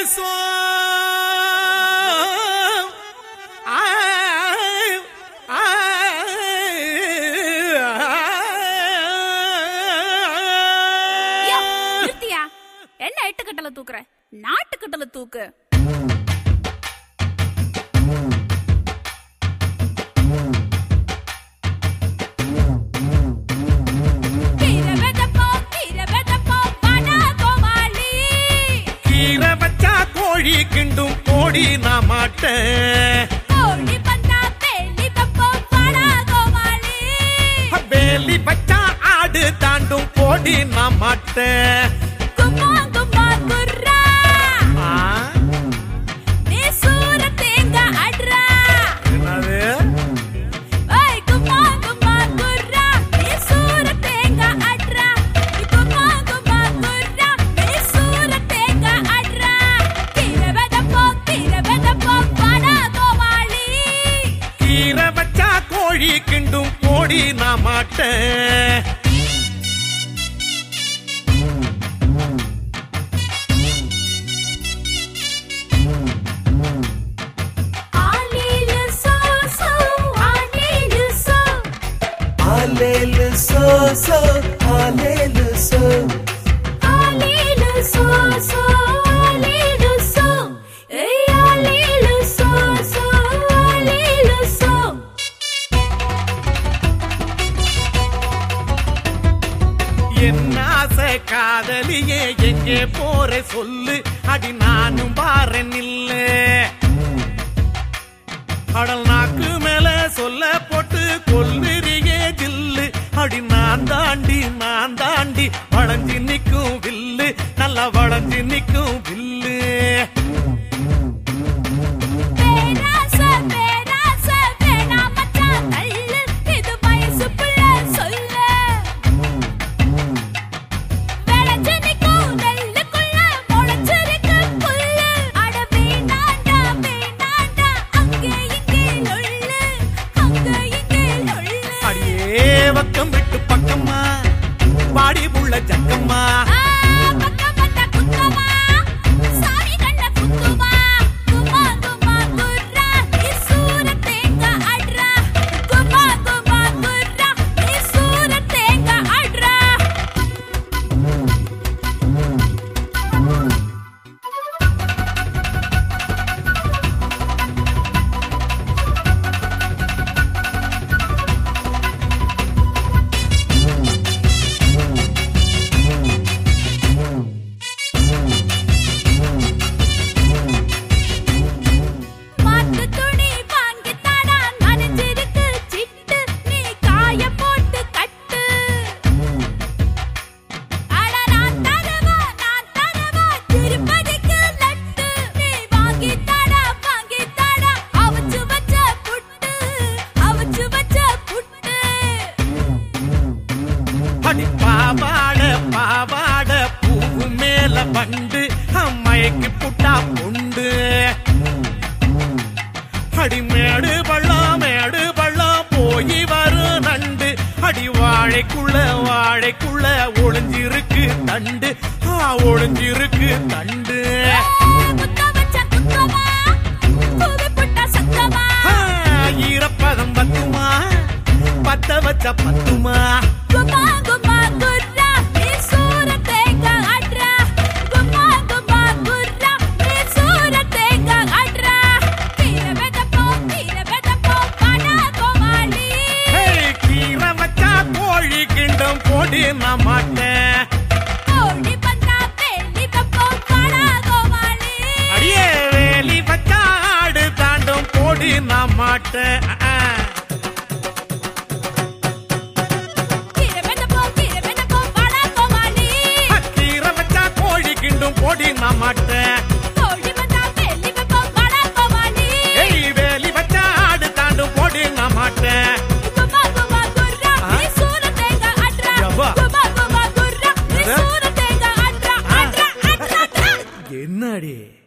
So ஆ, ஆ, யோ, நிறுத்தியா என்ன எட்டுக்கட்டல தூக்குற நாட்டுக்கட்டல தூக்கு கீரை வெதப்போம், கீரை வெதப்போம், வாடா கோமாளி. கீரை வச்சா கோழி கிண்டும் கோடி நான் மாட்டேன் கோழி பந்தா வேலி வைப்போம், வாடா கோமாளி. வேலி வச்சா ஆடு தாண்டும் கோடி நான் மாட்டேன் கும்மா, கும்மா, குர்ரா. ஆ, நீ சூர தேங்காய் அட்றா. என்னது ஏய், கும்மா, கும்மா, குர்ரா. நீ சூர தேங்காய் அட்றா. கும்மா, கும்மா, குர்ரா. நீ சூர தேங்காய் அட்றா. கீரை வெதப்போம், கீரை வெதப்போம், வாடா கோமாளி. கீரை வச்சா கோழி கிண்டும் கோடி நான் மாட்டேன் ஆலிலு சோ, சோ, ஆலிலு சோ. Hallelu so so, hallelu so. ஆலிலு சோ, சோ, ஆலிலு சோ. ஏய், ஆலிலு சோ, சோ, ஆலிலு சோ. என்ன ஆசை காதலியே எங்கே போற சொல்லு அடி நானும் பாறேன் இல்ல கடல் நாக்கு மேல சொல்ல போட்டு கொல்லுறியே ஜில்லு அடி நான் தாண்டி நான் தாண்டி வளைஞ்சு நிக்கும் வில்லு நல்லா வளைஞ்சு நிக்கும் வில்லு பேராசை, பேராசை, வேணாம் மச்சான் தள்ளு. இது வயசு பிள்ளை சொல்லு. விளைஞ்சு நிக்கும் நெல்லுக்குள்ள முளைச்சிருக்கு புல்லு. அட வேணாண்டா, வேணாண்டா, அங்கே இங்கே நொள்ளு. அங்கே இங்கே நொள்ளு. அடியே பக்கம் விட்டு பக்கம்மா பாடி புள்ள ஜக்கம்மா ஆ, பக்கம் வந்தா குத்தமா, சாமி கண்ட குத்துமா. குமா, குமா, குர்ரா, நீ சூர தேங்காய் அட்றா. குமா, குமா, குர்ரா, நீ சூர தேங்காய் அட்றா. மாத்து துணி வாங்கித் தாடா, நனைஞ்சிருக்கு சிட்டு, நீ காய போட்டு கட்டு. அட நான் தரவா, நான் தரவா, திருப்பதிக்கு லட்டு. நீ வாங்கித் தாடா, வாங்கித் தாடா, அவிச்சு வச்ச புட்டு, அவிச்சு வச்ச புட்டு. அடி பாவாட பாவாட பூவு மேல பண்டு அம்மைக்கு புட்டா பொண்டு அடி மேடு பள்ளம் மேடு பள்ளம் போய் வரும் நண்டு அடி வாழைக்குள்ள வாழைக்குள்ள ஒளிஞ்சிருக்கு தண்டு ஆ ஒளிஞ்சிருக்கு தண்டு குத்த வச்ச குத்தமா, கூவி புட்டா சத்தமா. ஆ, ஈரப்பதம் பத்துமா பத்த வச்ச பத்துமா குமா குமா குர்ரா நீ சூர தேங்காய் அட்றா குமா குமா குர்ரா நீ சூர தேங்காய் அட்றா கீரை வெதப்போம் கீரை வெதப்போம் வாடா கோமாளி ஹேய், கீரை வச்சா கோழி கிண்டம் போடி நான் மாட்டேன் கோழி பந்தா வேலி வைப்போம் வாடா கோமாளி அடியே வேலி வச்சா ஆடு தாண்டும் போடி நான் மாட்டேன் ஆ, ஆ. கீரை வெதப்போம் கீரை வெதப்போம் வாடா கோமாளி கீரை வச்சா கோழி கிண்டும் போடி நான் மாட்டேன் கோழி பந்தா வேலி வைப்போம் வாடா கோமாளி ஏய் வேலி வச்சா ஆடு தாண்டும் போடி நான் மாட்டேன் குமா குமா குர்ரா நீ சூர தேங்காய் அட்றா யப்பா. குமா குமா குர்ரா நீ என்னது? சூர தேங்காய் அட்றா ஆ. அட்றா அட்றா அட்றா என்னடி